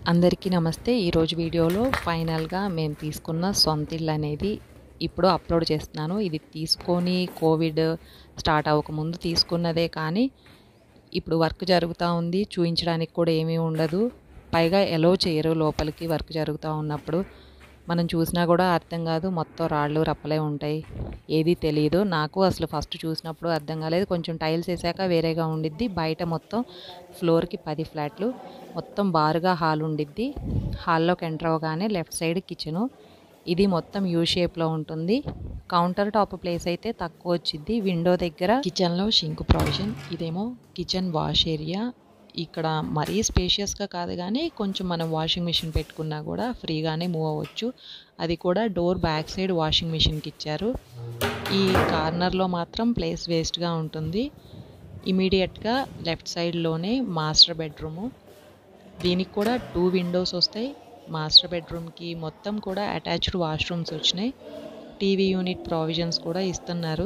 అందరికీ నమస్తే ఈరోజు వీడియోలో ఫైనల్గా మేము తీసుకున్న సొంత ఇల్లు అనేది ఇప్పుడు అప్లోడ్ చేస్తున్నాను ఇది తీసుకొని కోవిడ్ స్టార్ట్ అవ్వకముందు తీసుకున్నదే కానీ ఇప్పుడు వర్క్ జరుగుతూ ఉంది చూపించడానికి కూడా ఏమీ ఉండదు పైగా ఎలో చేయరు లోపలికి వర్క్ జరుగుతూ ఉన్నప్పుడు మనం చూసినా కూడా అర్థం కాదు మొత్తం రాళ్ళు రప్పలే ఉంటాయి ఏది తెలియదు నాకు అసలు ఫస్ట్ చూసినప్పుడు అర్థం కాలేదు కొంచెం టైల్స్ వేసాక వేరేగా ఉండిద్ది బయట మొత్తం ఫ్లోర్కి పది ఫ్లాట్లు మొత్తం బారుగా హాల్ ఉండిద్ది హాల్లోకి ఎంటర్ అవ్వగానే లెఫ్ట్ సైడ్ కిచెను ఇది మొత్తం యూ షేప్లో ఉంటుంది కౌంటర్ టాప్ ప్లేస్ అయితే తక్కువ వచ్చింది విండో దగ్గర కిచెన్లో షింక్ ప్రొవిజన్ ఇదేమో కిచెన్ వాష్ ఏరియా ఇక్కడ మరీ స్పేషియస్గా కాదు కానీ కొంచెం మనం వాషింగ్ మిషన్ పెట్టుకున్నా కూడా ఫ్రీగానే మూవ్ అవ్వచ్చు అది కూడా డోర్ బ్యాక్ సైడ్ వాషింగ్ మిషన్కి ఇచ్చారు ఈ కార్నర్లో మాత్రం ప్లేస్ వేస్ట్గా ఉంటుంది ఇమీడియట్గా లెఫ్ట్ సైడ్లోనే మాస్టర్ బెడ్రూము దీనికి కూడా టూ విండోస్ వస్తాయి మాస్టర్ బెడ్రూమ్కి మొత్తం కూడా అటాచ్డ్ వాష్రూమ్స్ వచ్చినాయి టీవీ యూనిట్ ప్రావిజన్స్ కూడా ఇస్తున్నారు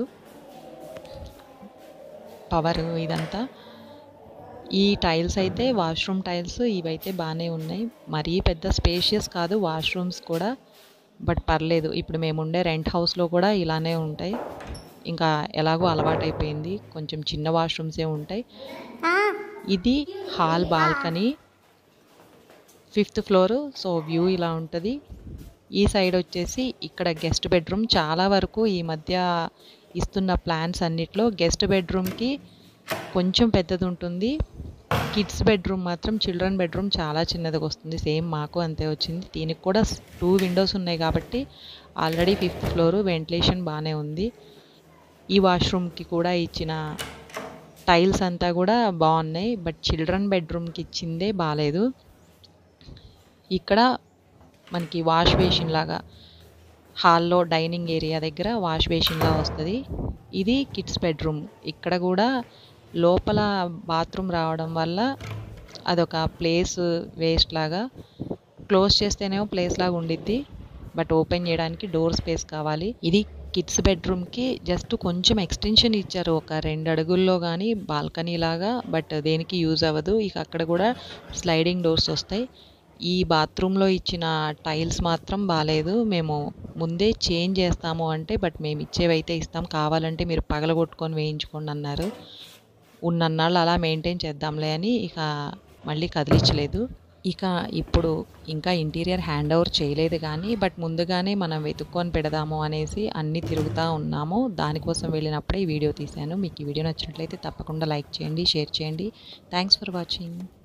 పవర్ ఇదంతా ఈ టైల్స్ అయితే వాష్రూమ్ టైల్స్ ఇవైతే బాగానే ఉన్నాయి మరీ పెద్ద స్పేషియస్ కాదు వాష్రూమ్స్ కూడా బట్ పర్లేదు ఇప్పుడు మేము ఉండే రెంట్ హౌస్లో కూడా ఇలానే ఉంటాయి ఇంకా ఎలాగో అలవాటైపోయింది కొంచెం చిన్న వాష్రూమ్సే ఉంటాయి ఇది hall balcony fifth floor so view ఇలా ఉంటుంది ఈ సైడ్ వచ్చేసి ఇక్కడ గెస్ట్ బెడ్రూమ్ చాలా వరకు ఈ మధ్య ఇస్తున్న ప్లాన్స్ అన్నిట్లో గెస్ట్ బెడ్రూమ్కి కొంచెం పెద్దది ఉంటుంది కిడ్స్ బెడ్రూమ్ మాత్రం చిల్డ్రన్ బెడ్రూమ్ చాలా చిన్నదిగా వస్తుంది సేమ్ మాకు అంతే వచ్చింది దీనికి కూడా టూ విండోస్ ఉన్నాయి కాబట్టి ఆల్రెడీ ఫిఫ్త్ ఫ్లోర్ వెంటిలేషన్ బాగానే ఉంది ఈ వాష్రూమ్కి కూడా ఇచ్చిన టైల్స్ అంతా కూడా బాగున్నాయి బట్ చిల్డ్రన్ బెడ్రూమ్కి ఇచ్చిందే బాగాలేదు ఇక్కడ మనకి వాష్ బేసిన్ లాగా హాల్లో డైనింగ్ ఏరియా దగ్గర వాష్ బేసిన్లా వస్తుంది ఇది కిడ్స్ బెడ్రూమ్ ఇక్కడ కూడా లోపల బాత్రూమ్ రావడం వల్ల అదొక ప్లేస్ వేస్ట్ లాగా క్లోజ్ చేస్తేనేమో ప్లేస్ లాగా ఉండిద్ది బట్ ఓపెన్ చేయడానికి డోర్ స్పేస్ కావాలి ఇది కిడ్స్ బెడ్రూమ్కి జస్ట్ కొంచెం ఎక్స్టెన్షన్ ఇచ్చారు ఒక రెండు అడుగుల్లో కానీ బాల్కనీ లాగా బట్ దేనికి యూజ్ అవ్వదు ఇక అక్కడ కూడా స్లైడింగ్ డోర్స్ వస్తాయి ఈ బాత్రూంలో ఇచ్చిన టైల్స్ మాత్రం బాగాలేదు మేము ముందే చేంజ్ చేస్తాము అంటే బట్ మేము ఇచ్చేవైతే ఇస్తాం కావాలంటే మీరు పగలగొట్టుకొని వేయించుకోండి అన్నారు ఉన్నన్నాళ్ళు అలా మెయింటైన్ చేద్దాంలే అని ఇక మళ్ళీ కదిలించలేదు ఇక ఇప్పుడు ఇంకా ఇంటీరియర్ హ్యాండ్ ఓవర్ చేయలేదు కానీ బట్ ముందుగానే మనం వెతుక్కొని పెడదాము అనేసి అన్నీ తిరుగుతూ ఉన్నాము దానికోసం వెళ్ళినప్పుడే ఈ వీడియో తీశాను మీకు ఈ వీడియో నచ్చినట్లయితే తప్పకుండా లైక్ చేయండి షేర్ చేయండి థ్యాంక్స్ ఫర్ వాచింగ్